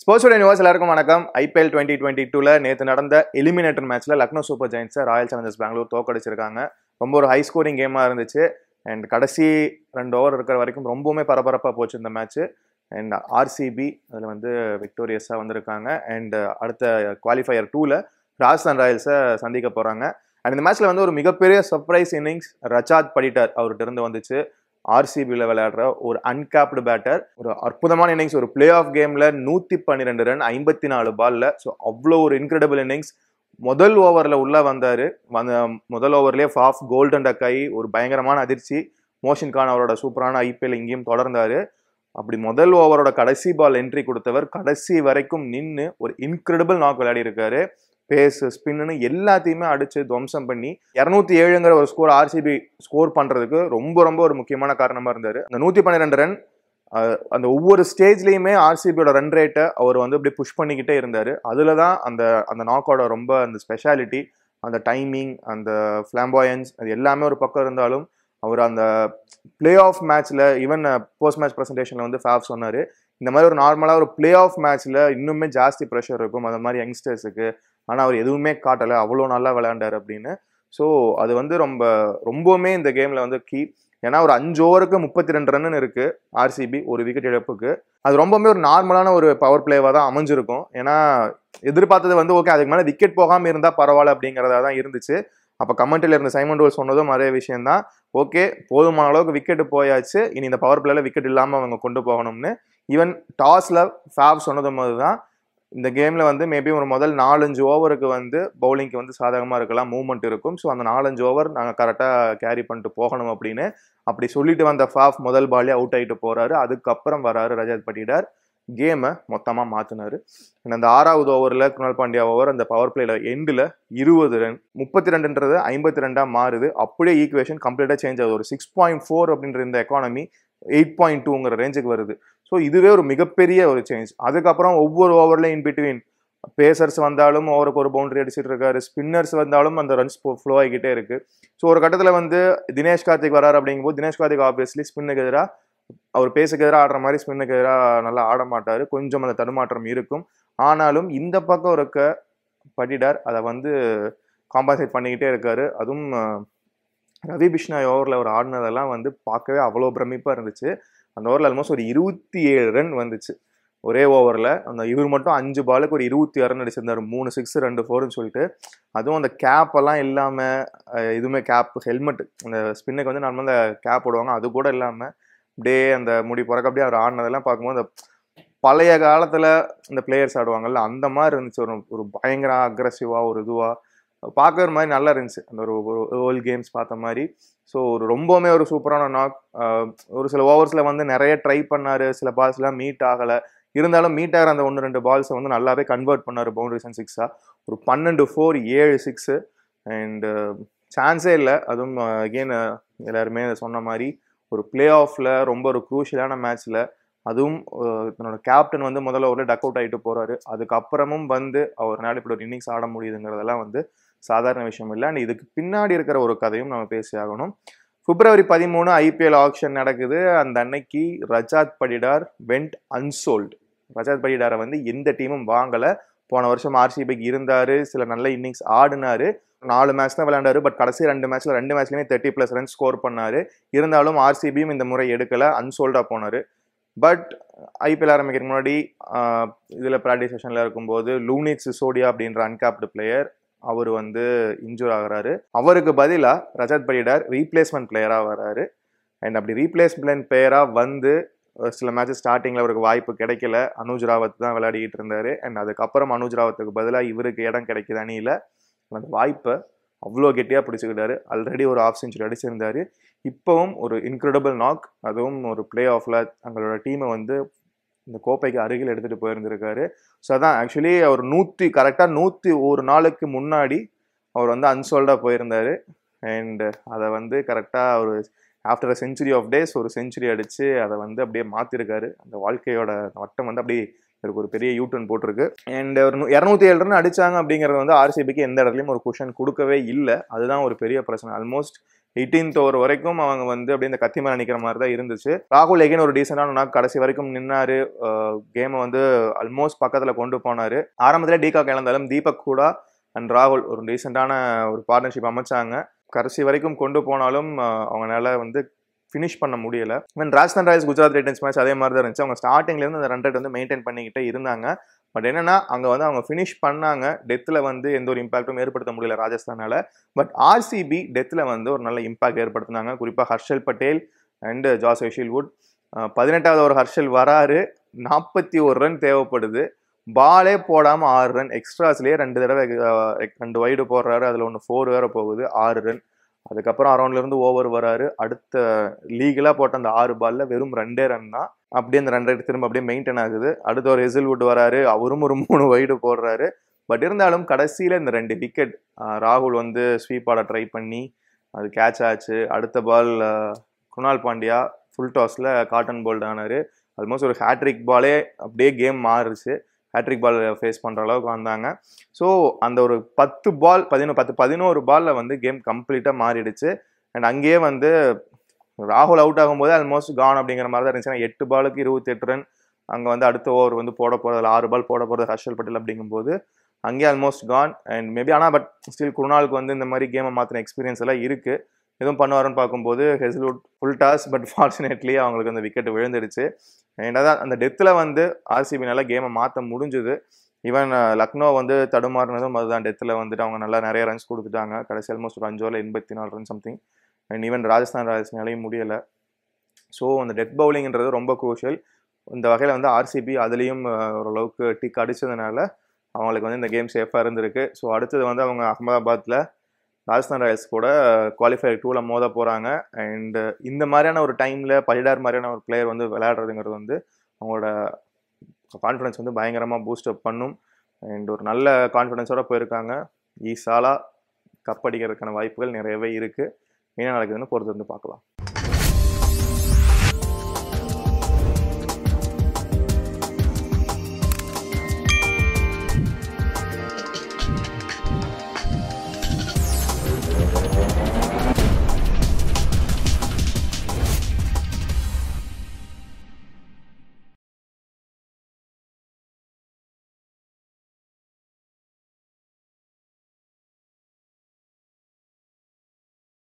sports universe எல்லாருக்கும் வணக்கம் IPL twenty twenty டூல நேற்று நடந்த எலிமினேட்டர் மேட்ச்ல லக்னோ சூப்பர் ஜெயின்ஸை ராயல் சேலஞ்சர்ஸ் பெங்களூர் தோக்கடிச்சிருக்காங்க ரொம்ப ஒரு ஹை ஸ்கோரிங் கேமா இருந்துச்சு அண்ட் கடைசி ரெண்டு ஓவர் இருக்கிற வரைக்கும் ரொம்பவுமே பரபரப்பாக போச்சு இந்த மேட்ச் அண்ட் ஆர்சிபி அதில் வந்து விக்டோரியஸாக வந்திருக்காங்க அண்ட் அடுத்த குவாலிஃபயர் டூவில் ராஜஸ்தான் ராயல்ஸை சந்திக்க போகிறாங்க அண்ட் இந்த மேட்ச்ல வந்து ஒரு மிகப்பெரிய சர்ப்ரைஸ் இன்னிங்ஸ் ரச்சாத் படிட்டார் அவர்கிட்ட இருந்து வந்துச்சு ஆர்சிபியில் விளையாடுற ஒரு அன்கேப்டு பேட்டர் ஒரு அற்புதமான இன்னிங்ஸ் ஒரு பிளே ஆஃப் கேமில் நூற்றி பன்னிரெண்டு ரன் ஐம்பத்தி நாலு பால்ல ஸோ அவ்வளோ ஒரு இன்க்ரெடிபிள் இன்னிங்ஸ் முதல் ஓவரில் உள்ள வந்தார் வந்த முதல் ஓவர்லேயே ஃபாஃப் கோல்டன் டக் ஆகி ஒரு பயங்கரமான அதிர்ச்சி மோஷன் கான் அவரோட சூப்பரான ஐபிஎல் இங்கேயும் தொடர்ந்தார் அப்படி முதல் ஓவரோட கடைசி பால் என்ட்ரி கொடுத்தவர் கடைசி வரைக்கும் நின்று ஒரு இன்க்ரெடிபிள் நாக் விளையாடி இருக்காரு பேஸ் ஸ்பின்னு எல்லாத்தையுமே அடிச்சு துவம்சம் பண்ணி இரநூத்தி ஏழுங்கிற ஒரு ஸ்கோர் ஆர்சிபி ஸ்கோர் பண்றதுக்கு ரொம்ப ரொம்ப ஒரு முக்கியமான காரணமா இருந்தாரு அந்த நூத்தி பன்னிரெண்டு ரன் அந்த ஒவ்வொரு ஸ்டேஜ்லயுமே ஆர்சிபியோட ரன் ரேட்டை அவர் வந்து இப்படி புஷ் பண்ணிக்கிட்டே இருந்தாரு அதுல தான் அந்த அந்த நாக்கோட ரொம்ப அந்த ஸ்பெஷாலிட்டி அந்த டைமிங் அந்த ஃபிளாம்பாயன்ஸ் அது எல்லாமே ஒரு பக்கம் இருந்தாலும் அவர் அந்த பிளே ஆஃப் மேட்ச்ல ஈவன் போஸ்ட் மேட்ச் ப்ரெசன்டேஷன்ல வந்து ஃபேப் சொன்னாரு இந்த மாதிரி ஒரு நார்மலாக ஒரு பிளே ஆஃப் மேட்ச்ல இன்னுமே ஜாஸ்தி ப்ரெஷர் இருக்கும் அந்த மாதிரி யங்ஸ்டர்ஸுக்கு ஆனால் அவர் எதுவுமே காட்டலை அவ்வளோ நல்லா விளையாண்டார் அப்படின்னு ஸோ அது வந்து ரொம்ப ரொம்பவுமே இந்த கேமில் வந்து கீ ஏன்னா ஒரு அஞ்சு ஓவருக்கு முப்பத்தி ரெண்டு ரன்னு இருக்கு ஆர்சிபி ஒரு விக்கெட் இழப்புக்கு அது ரொம்பவுமே ஒரு நார்மலான ஒரு பவர் பிளேவாக தான் அமைஞ்சிருக்கும் ஏன்னா எதிர்பார்த்தது வந்து ஓகே அதுக்கு மேலே விக்கெட் போகாமல் இருந்தால் பரவாயில்ல அப்படிங்கிறதா தான் இருந்துச்சு அப்போ கமெண்ட்டில் இருந்த சைமன் டோல் சொன்னதும் நிறைய விஷயம் தான் ஓகே போதுமான அளவுக்கு விக்கெட் போயாச்சு இனி இந்த பவர் பிளேல விக்கெட் இல்லாமல் அவங்க கொண்டு போகணும்னு ஈவன் டாஸில் ஃபேப் சொன்னதும் தான் இந்த கேமில் வந்து மேபி ஒரு முதல் நாலஞ்சு ஓவருக்கு வந்து பவுலிங்க்கு வந்து சாதகமாக இருக்கலாம் மூவ்மெண்ட் இருக்கும் ஸோ அந்த நாலஞ்சு ஓவர் நாங்கள் கரெக்டாக கேரி பண்ணிட்டு போகணும் அப்படின்னு அப்படி சொல்லிட்டு வந்த ஃபாஃப் முதல் பாலே அவுட் ஆகிட்டு போகிறாரு அதுக்கப்புறம் வராரு ரஜத் பட்டிடார் கேமை மொத்தமாக மாற்றினாரு அந்த ஆறாவது ஓவரில் குணால் பாண்டியா ஓவர் அந்த பவர் பிளேல எண்டில் இருபது ரன் முப்பத்தி ரெண்டுன்றது ஐம்பத்தி ரெண்டாக மாறுது அப்படியே ஈக்குவேஷன் கம்ப்ளீட்டாக சேஞ்ச் ஆகுது ஒரு சிக்ஸ் பாயிண்ட் ஃபோர் அப்படின்ற இந்த எக்கானமி எயிட் பாயிண்ட் டூங்கிற ரேஞ்சுக்கு வருது ஸோ இதுவே ஒரு மிகப்பெரிய ஒரு சேஞ்ச் அதுக்கப்புறம் ஒவ்வொரு ஓவர்லையும் இன் பிட்வீன் பேசர்ஸ் வந்தாலும் ஓவருக்கு ஒரு பவுண்டரி அடிச்சிட்டு இருக்காரு ஸ்பின்னர்ஸ் வந்தாலும் அந்த ரன்ஸ் ஃப்ளோ ஆகிக்கிட்டே இருக்கு ஸோ ஒரு கட்டத்தில் வந்து தினேஷ் கார்த்திக் வராரு அப்படிங்கும்போது தினேஷ் கார்த்திக் ஆப்வியஸ்லி ஸ்பின்னுக்கு எதிராக அவர் பேசுக்கு எதிராக ஆடுற மாதிரி ஸ்பின்னுக்கு எதிராக நல்லா ஆட மாட்டார் கொஞ்சம் அந்த தடுமாற்றம் இருக்கும் ஆனாலும் இந்த பக்கம் இருக்க படிடார் அதை வந்து காம்பன்சேட் பண்ணிக்கிட்டே இருக்காரு அதுவும் ரவி பிஷ்ணாய் ஓவரில் அவர் ஆடினதெல்லாம் வந்து பார்க்கவே அவ்வளோ பிரமிப்பாக இருந்துச்சு அந்த ஓவரில் ஆல்மோஸ்ட் ஒரு இருபத்தி ஏழு ரன் வந்துச்சு ஒரே ஓவரில் அந்த இவர் மட்டும் அஞ்சு பாலுக்கு ஒரு இருபத்தி ஆறு ரன் அடிச்சிருந்தார் மூணு சிக்ஸ் ரெண்டு ஃபோர்னு சொல்லிட்டு அதுவும் அந்த கேப் எல்லாம் இல்லாமல் எதுவுமே கேப் ஹெல்மெட் அந்த ஸ்பின்னுக்கு வந்து நார்மலாக அந்த கேப் போடுவாங்க அது கூட இல்லாமல் அப்படியே அந்த முடி பிறக்க அப்படியே அவர் ஆடினதெல்லாம் பார்க்கும்போது அந்த பழைய காலத்தில் இந்த பிளேயர்ஸ் ஆடுவாங்கல்ல அந்த மாதிரி இருந்துச்சு ஒரு ஒரு பயங்கர அக்ரஸிவாக ஒரு இதுவாக பார்க்குற மாதிரி நல்லா இருந்துச்சு அந்த ஒரு ஓல்ட் கேம்ஸ் பார்த்த மாதிரி ஸோ ஒரு ரொம்பவுமே ஒரு சூப்பரான நாக் ஒரு சில ஓவர்ஸில் வந்து நிறைய ட்ரை பண்ணார் சில பால்ஸ்லாம் மீட் ஆகலை இருந்தாலும் மீட் ஆகிற அந்த ஒன்று ரெண்டு பால்ஸை வந்து நல்லாவே கன்வெர்ட் பண்ணார் பவுண்டரிஸ் அண்ட் சிக்ஸாக ஒரு பன்னெண்டு ஃபோர் ஏழு சிக்ஸு அண்டு சான்ஸே இல்லை அதுவும் அகெயின் எல்லாருமே சொன்ன மாதிரி ஒரு பிளே ஆஃபில் ரொம்ப ஒரு குரூஷியலான மேட்ச்சில் அதுவும் தன்னோட கேப்டன் வந்து முதல்ல ஒரு டக் அவுட் ஆகிட்டு போகிறாரு அதுக்கப்புறமும் வந்து அவர்னால இப்படி ஒரு இன்னிங்ஸ் ஆட முடியுதுங்கிறதெல்லாம் வந்து சாதாரண விஷயம் இல்லை அண்ட் இதுக்கு பின்னாடி இருக்கிற ஒரு கதையும் நம்ம பேசி ஆகணும் பிப்ரவரி பதிமூணு ஐபிஎல் ஆக்ஷன் நடக்குது அந்த அன்னைக்கு ரஜாத் படிடார் வெண்ட் அன்சோல்டு ரஜாத் படிடாரை வந்து எந்த டீமும் வாங்கலை போன வருஷம் ஆர்சிபிக்கு இருந்தாரு சில நல்ல இன்னிங்ஸ் ஆடினாரு நாலு மேட்ச் தான் விளையாண்டாரு பட் கடைசி ரெண்டு மேட்ச்ல ரெண்டு மேட்ச்லயுமே தேர்ட்டி பிளஸ் ரன் ஸ்கோர் பண்ணாரு இருந்தாலும் ஆர்சிபியும் இந்த முறை எடுக்கல அன்சோல்டா போனாரு பட் ஐபிஎல் ஆரம்பிக்கிறதுக்கு முன்னாடி இதில் ப்ராக்டிஸ் செஷனில் இருக்கும்போது லூனிக் சிசோடியா அப்படின்ற அன்கேப்டு பிளேயர் அவர் வந்து இன்ஜூர் ஆகுறாரு அவருக்கு பதிலாக ரஜத் படிடார் ரீப்ளேஸ்மெண்ட் பிளேயராக வராரு அண்ட் அப்படி ரீப்ளேஸ்மெண்ட் பிளேயராக வந்து சில மேட்சஸ் ஸ்டார்டிங்கில் அவருக்கு வாய்ப்பு கிடைக்கல அனுஜ் ராவத் தான் விளையாடிக்கிட்டு இருந்தாரு அண்ட் அதுக்கப்புறம் அனுஜ் ராவத்துக்கு பதிலாக இவருக்கு இடம் கிடைக்குது அணியில் அந்த வாய்ப்பை அவ்வளோ கெட்டியாக பிடிச்சிக்கிட்டாரு ஆல்ரெடி ஒரு ஆஃப் செஞ்சுரி அடிச்சிருந்தாரு இப்போவும் ஒரு இன்க்ரெடிபிள் நாக் அதுவும் ஒரு பிளே ஆஃபில் தங்களோட டீமை வந்து இந்த கோப்பைக்கு அருகில் எடுத்துகிட்டு போயிருந்திருக்காரு ஸோ அதான் ஆக்சுவலி அவர் நூற்றி கரெக்டாக நூற்றி ஒரு நாளுக்கு முன்னாடி அவர் வந்து அன்சோல்டாக போயிருந்தார் அண்ட் அதை வந்து கரெக்டாக ஒரு after a century of days ஒரு செஞ்சுரி அடித்து அதை வந்து அப்படியே மாற்றிருக்காரு அந்த வாழ்க்கையோட வட்டம் வந்து அப்படியே இவருக்கு ஒரு பெரிய யூட்டன் போட்டிருக்கு அண்ட் ஒரு இரநூத்தி ஏழு ரன் அடிச்சாங்க அப்படிங்கிறது வந்து ஆர்சிபிக்கு எந்த இடத்துலையும் ஒரு குஷன் கொடுக்கவே இல்லை அதுதான் ஒரு பெரிய பிரச்சனை ஆல்மோஸ்ட் எயிட்டீன்த் ஓவர் வரைக்கும் அவங்க வந்து அப்படியே இந்த கத்தி மேலே நிற்கிற மாதிரி தான் இருந்துச்சு ராகுல் எகைன் ஒரு டீசெண்டான நாக் கடைசி வரைக்கும் நின்னாரு கேமை வந்து ஆல்மோஸ்ட் பக்கத்தில் கொண்டு போனார் ஆரம்பத்தில் டீகாக் இழந்தாலும் தீபக் கூட அண்ட் ராகுல் ஒரு டீசெண்டான ஒரு பார்ட்னர்ஷிப் அமைச்சாங்க கடைசி வரைக்கும் கொண்டு போனாலும் அஹ், அவங்களால வந்து ஃபினிஷ் பண்ண முடியல even Rajasthan Royals Gujarat Titans match அதே மாதிரி தான் இருந்துச்சு அவங்க ஸ்டார்டிங்லேருந்து அந்த ரன் ரேட் வந்து மெயின்டைன் பண்ணிக்கிட்டே இருந்தாங்க பட் என்னன்னா அங்கே வந்து அவங்க ஃபினிஷ் பண்ணாங்க டெத்தில் வந்து எந்த ஒரு இம்பாக்ட்டும் ஏற்படுத்த முடியல ராஜஸ்தானால பட் ஆர்சிபி டெத்தில் வந்து ஒரு நல்ல இம்பாக்ட் ஏற்படுத்தினாங்க குறிப்பாக Harshal Patel and Josh Wood பதினெட்டாவது ஒரு ஹர்ஷல் வராரு நாற்பத்தி ஒரு ரன் தேவைப்படுது பாலே போடாமல் ஆறு ரன் எக்ஸ்ட்ராஸ்லேயே ரெண்டு தடவை அஹ், ரெண்டு வைடு போடுறாரு அதில் ஒன்று ஃபோர் வேற போகுது ஆறு ரன் அதுக்கப்புறம் அரௌண்ட்ல இருந்து ஓவர் வராரு அடுத்த லீகலா போட்ட அந்த ஆறு பால்ல வெறும் ரெண்டே ரன் தான் அப்படியே அந்த ரன் ரேட் திரும்ப அப்படியே மெயின்டைன் ஆகுது அடுத்த ஒரு ஹெசில்வுட் வராரு அவரும் ஒரு மூணு வைடு போடுறாரு பட் இருந்தாலும் கடைசியில இந்த ரெண்டு விக்கெட் ராகுல் வந்து ஸ்வீப் ஆட ட்ரை பண்ணி அது கேட்ச் ஆச்சு அடுத்த பால் குணால் பாண்டியா ஃபுல் டாஸ்ல காட்டன் போல்ட் ஆனாரு ஆல்மோஸ்ட் ஒரு ஹேட்ரிக் பாலே அப்படியே கேம் மாறுச்சு ஹேட்ரிக் பால் ஃபேஸ் பண்ற அளவுக்கு வந்தாங்க ஸோ அந்த ஒரு பத்து பால் பதினொரு பத்து பதினோரு பால்ல வந்து கேம் கம்ப்ளீட்டாக மாறிடுச்சு அண்ட் அங்கேயே வந்து ராகுல் அவுட் ஆகும்போது ஆல்மோஸ்ட் கான் அப்படிங்கிற மாதிரி தான் இருந்துச்சு ஏன்னா எட்டு பாலுக்கு இருபத்தி எட்டு ரன் அங்கே வந்து அடுத்த ஓவர் வந்து போட போகிறது ஆறு பால் போட போகிறது ஹர்ஷல் பட்டேல் அப்படிங்கும்போது அங்கேயே ஆல்மோஸ்ட் கான் அண்ட் மேபி ஆனால் பட் ஸ்டில் குருநாளுக்கு வந்து இந்த மாதிரி கேமை மாற்றின எக்ஸ்பீரியன்ஸ் எல்லாம் இருக்குது எதுவும் பண்ணுவாருன்னு பார்க்கும்போது Hazlewood full toss but fortunately அவங்களுக்கு அந்த விக்கெட் விழுந்துடுச்சு அண்ட் அதான் அந்த டெத்தில் வந்து ஆர்சிபினால கேமை மாற்ற முடிஞ்சுது ஈவன் லக்னோ வந்து தடுமாறினதும் அதுதான் டெத்தில் வந்துட்டு அவங்க நல்லா நிறைய ரன்ஸ் கொடுத்துட்டாங்க கடைசி ஆல்மோஸ்ட் ஒரு அஞ்சு ஓவரில் எண்பத்தி நாலு run something and even Rajasthan ராயல்ஸ்னாலையும் முடியலை ஸோ அந்த டெத் பவுலிங்ன்றது ரொம்ப குரூஷியல் இந்த வகையில் வந்து ஆர்சிபி அதுலேயும் ஓரளவுக்கு டிக் அடிச்சதுனால அவங்களுக்கு வந்து இந்த கேம் சேஃபாக இருந்திருக்கு ஸோ அடுத்தது வந்து அவங்க அகமதாபாத்தில் ராஜஸ்தான் ராயல்ஸ் கூட குவாலிஃபயர் டூவில் மோத போகிறாங்க அண்ட் இந்த மாதிரியான ஒரு டைமில் பலிடார் மாதிரியான ஒரு பிளேயர் வந்து விளையாடுறதுங்கிறது வந்து அவங்களோட கான்ஃபிடன்ஸ் வந்து பயங்கரமாக பூஸ்ட் அப் பண்ணும் அண்ட் ஒரு நல்ல கான்ஃபிடன்ஸோட போயிருக்காங்க ஈசாலா கப் அடிக்கிறதுக்கான வாய்ப்புகள் நிறையவே இருக்குது என்ன நடக்குதுன்னு பொறுத்து வந்து பார்க்கலாம்